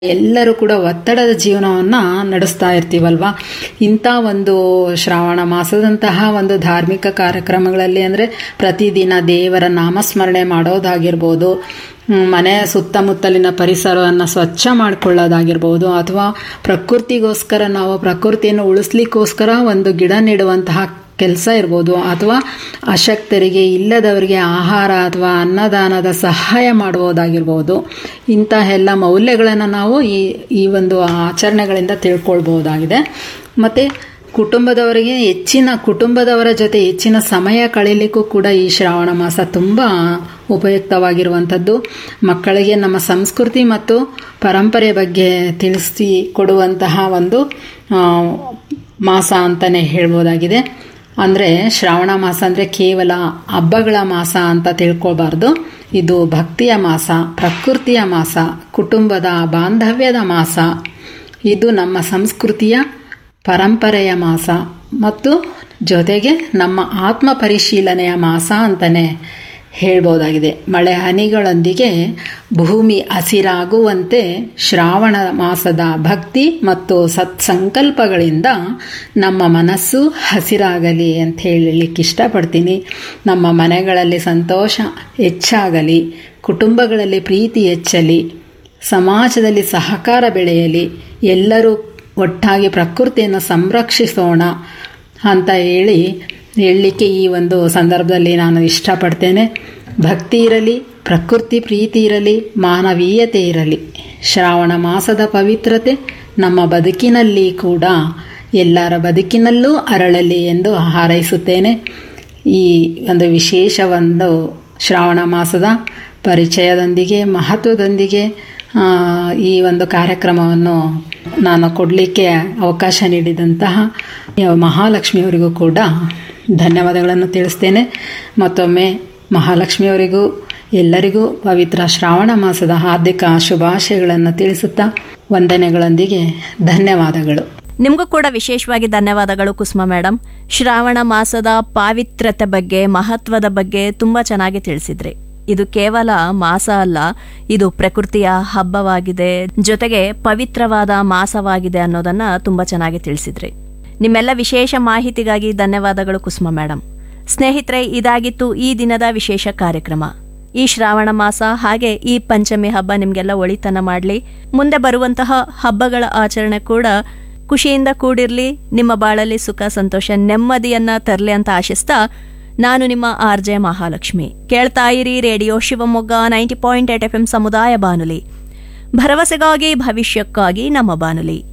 ಎಲ್ಲರೂ ಕೂಡ ಒತ್ತಡದ ಜೀವನವನ್ನ ನಡೆಸ್ತಾ ಇರ್ತೀವಲ್ವಾ ಇಂಥ ಒಂದು ಶ್ರಾವಣ ಮಾಸದಂತಹ ಒಂದು ಧಾರ್ಮಿಕ ಕಾರ್ಯಕ್ರಮಗಳಲ್ಲಿ ಅಂದರೆ ಪ್ರತಿದಿನ ದೇವರ ನಾಮಸ್ಮರಣೆ ಮಾಡೋದಾಗಿರ್ಬೋದು ಹ್ಮ್, ಮನೆ ಸುತ್ತಮುತ್ತಲಿನ ಪರಿಸರವನ್ನು ಸ್ವಚ್ಛ ಮಾಡಿಕೊಳ್ಳೋದಾಗಿರ್ಬೋದು ಅಥವಾ ಪ್ರಕೃತಿಗೋಸ್ಕರ ನಾವು ಪ್ರಕೃತಿಯನ್ನು ಉಳಿಸ್ಲಿಕ್ಕೋಸ್ಕರ ಒಂದು ಗಿಡ ನೆಡುವಂತಹ ಕೆಲಸ ಇರ್ಬೋದು ಅಥವಾ ಅಶಕ್ತರಿಗೆ ಇಲ್ಲದವರಿಗೆ ಆಹಾರ ಅಥವಾ ಅನ್ನದಾನದ ಸಹಾಯ ಮಾಡುವುದಾಗಿರ್ಬೋದು ಇಂತಹ ಎಲ್ಲ ಮೌಲ್ಯಗಳನ್ನು ನಾವು ಈ ಈ ಒಂದು ಆಚರಣೆಗಳಿಂದ ತಿಳ್ಕೊಳ್ಬಹುದಾಗಿದೆ ಮತ್ತು ಕುಟುಂಬದವರಿಗೆ ಹೆಚ್ಚಿನ ಕುಟುಂಬದವರ ಜೊತೆ ಹೆಚ್ಚಿನ ಸಮಯ ಕಳೀಲಿಕ್ಕೂ ಕೂಡ ಈ ಶ್ರಾವಣ ಮಾಸ ತುಂಬ ಉಪಯುಕ್ತವಾಗಿರುವಂಥದ್ದು ಮಕ್ಕಳಿಗೆ ನಮ್ಮ ಸಂಸ್ಕೃತಿ ಮತ್ತು ಪರಂಪರೆ ಬಗ್ಗೆ ತಿಳಿಸಿ ಕೊಡುವಂತಹ ಒಂದು ಆ, ಮಾಸ ಅಂತಲೇ ಹೇಳ್ಬೋದಾಗಿದೆ ಅಂದರೆ ಶ್ರಾವಣ ಮಾಸ ಅಂದರೆ ಕೇವಲ ಹಬ್ಬಗಳ ಮಾಸ ಅಂತ ತಿಳ್ಕೊಬಾರ್ದು ಇದು ಭಕ್ತಿಯ ಮಾಸ ಪ್ರಕೃತಿಯ ಮಾಸ ಕುಟುಂಬದ ಬಾಂಧವ್ಯದ ಮಾಸ ಇದು ನಮ್ಮ ಸಂಸ್ಕೃತಿಯ ಪರಂಪರೆಯ ಮಾಸ ಮತ್ತು ಜೊತೆಗೆ ನಮ್ಮ ಆತ್ಮ ಪರಿಶೀಲನೆಯ ಮಾಸ ಅಂತಲೇ ಹೇಳ್ಬೋದಾಗಿದೆ ಮಳೆ ಹನಿಗಳೊಂದಿಗೆ ಭೂಮಿ ಹಸಿರಾಗುವಂತೆ ಶ್ರಾವಣ ಮಾಸದ ಭಕ್ತಿ ಮತ್ತು ಸತ್ಸಂಕಲ್ಪಗಳಿಂದ ನಮ್ಮ ಮನಸ್ಸು ಹಸಿರಾಗಲಿ ಅಂತ ಹೇಳಲಿಕ್ಕೆ ಇಷ್ಟಪಡ್ತೀನಿ ನಮ್ಮ ಮನೆಗಳಲ್ಲಿ ಸಂತೋಷ ಹೆಚ್ಚಾಗಲಿ ಕುಟುಂಬಗಳಲ್ಲಿ ಪ್ರೀತಿ ಹೆಚ್ಚಲಿ ಸಮಾಜದಲ್ಲಿ ಸಹಕಾರ ಬೆಳೆಯಲಿ ಎಲ್ಲರೂ ಒಟ್ಟಾಗಿ ಪ್ರಕೃತಿಯನ್ನು ಸಂರಕ್ಷಿಸೋಣ ಅಂತ ಹೇಳಿ ಹೇಳಲಿಕ್ಕೆ ಈ ಒಂದು ಸಂದರ್ಭದಲ್ಲಿ ನಾನು ಇಷ್ಟಪಡ್ತೇನೆ ಭಕ್ತಿ ಇರಲಿ ಪ್ರಕೃತಿ ಪ್ರೀತಿ ಇರಲಿ ಮಾನವೀಯತೆ ಇರಲಿ ಶ್ರಾವಣ ಮಾಸದ ಪವಿತ್ರತೆ ನಮ್ಮ ಬದುಕಿನಲ್ಲಿ ಕೂಡ ಎಲ್ಲರ ಬದುಕಿನಲ್ಲೂ ಅರಳಲಿ ಎಂದು ಹಾರೈಸುತ್ತೇನೆ ಈ ಒಂದು ವಿಶೇಷ ಒಂದು ಶ್ರಾವಣ ಮಾಸದ ಪರಿಚಯದೊಂದಿಗೆ ಮಹತ್ವದೊಂದಿಗೆ ಆ, ಈ ಒಂದು ಕಾರ್ಯಕ್ರಮವನ್ನು ನಾನು ಕೊಡಲಿಕ್ಕೆ ಅವಕಾಶ ನೀಡಿದಂತಹ ಮಹಾಲಕ್ಷ್ಮಿಯವರಿಗೂ ಕೂಡ ಧನ್ಯವಾದಗಳನ್ನು ತಿಳಿಸ್ತೇನೆ ಮತ್ತೊಮ್ಮೆ ಮಹಾಲಕ್ಷ್ಮಿಯವರಿಗೂ ಎಲ್ಲರಿಗೂ ಪವಿತ್ರ ಶ್ರಾವಣ ಮಾಸದ ಹಾರ್ದಿಕ ಶುಭಾಶಯಗಳನ್ನು ತಿಳಿಸುತ್ತಾ ವಂದನೆಗಳೊಂದಿಗೆ ಧನ್ಯವಾದಗಳು ನಿಮಗೂ ಕೂಡ ವಿಶೇಷವಾಗಿ ಧನ್ಯವಾದಗಳು ಕುಸುಮ ಮೇಡಮ್ ಶ್ರಾವಣ ಮಾಸದ ಪಾವಿತ್ರತೆ ಬಗ್ಗೆ ಮಹತ್ವದ ಬಗ್ಗೆ ತುಂಬಾ ಚೆನ್ನಾಗಿ ತಿಳಿಸಿದ್ರಿ ಇದು ಕೇವಲ ಮಾಸ ಅಲ್ಲ ಇದು ಪ್ರಕೃತಿಯ ಹಬ್ಬವಾಗಿದೆ ಜೊತೆಗೆ ಪವಿತ್ರವಾದ ಮಾಸವಾಗಿದೆ ಅನ್ನೋದನ್ನ ತುಂಬಾ ಚೆನ್ನಾಗಿ ತಿಳಿಸಿದ್ರಿ ನಿಮ್ಮೆಲ್ಲ ವಿಶೇಷ ಮಾಹಿತಿಗಾಗಿ ಧನ್ಯವಾದಗಳು ಕುಸುಮ ಮೇಡಮ್ ಸ್ನೇಹಿತರೆ ಇದಾಗಿತ್ತು ಈ ದಿನದ ವಿಶೇಷ ಕಾರ್ಯಕ್ರಮ ಈ ಶ್ರಾವಣ ಮಾಸ ಹಾಗೆ ಈ ಪಂಚಮಿ ಹಬ್ಬ ನಿಮ್ಗೆಲ್ಲ ಒಳಿತನ ಮಾಡಲಿ ಮುಂದೆ ಬರುವಂತಹ ಹಬ್ಬಗಳ ಆಚರಣೆ ಕೂಡ ಖುಷಿಯಿಂದ ಕೂಡಿರ್ಲಿ ನಿಮ್ಮ ಬಾಳಲ್ಲಿ ಸುಖ ಸಂತೋಷ ನೆಮ್ಮದಿಯನ್ನ ತರಲಿ ಅಂತ ಆಶಿಸ್ತಾ ನಾನು ನಿಮ್ಮ ಆರ್ ಜೆ ಮಹಾಲಕ್ಷ್ಮಿ ಕೇಳ್ತಾ ಇರಿ radio Shivamogga ninety point eight F M ಸಮುದಾಯ ಬಾನುಲಿ ಭರವಸೆಗಾಗಿ ಭವಿಷ್ಯಕ್ಕಾಗಿ ನಮ್ಮ ಬಾನುಲಿ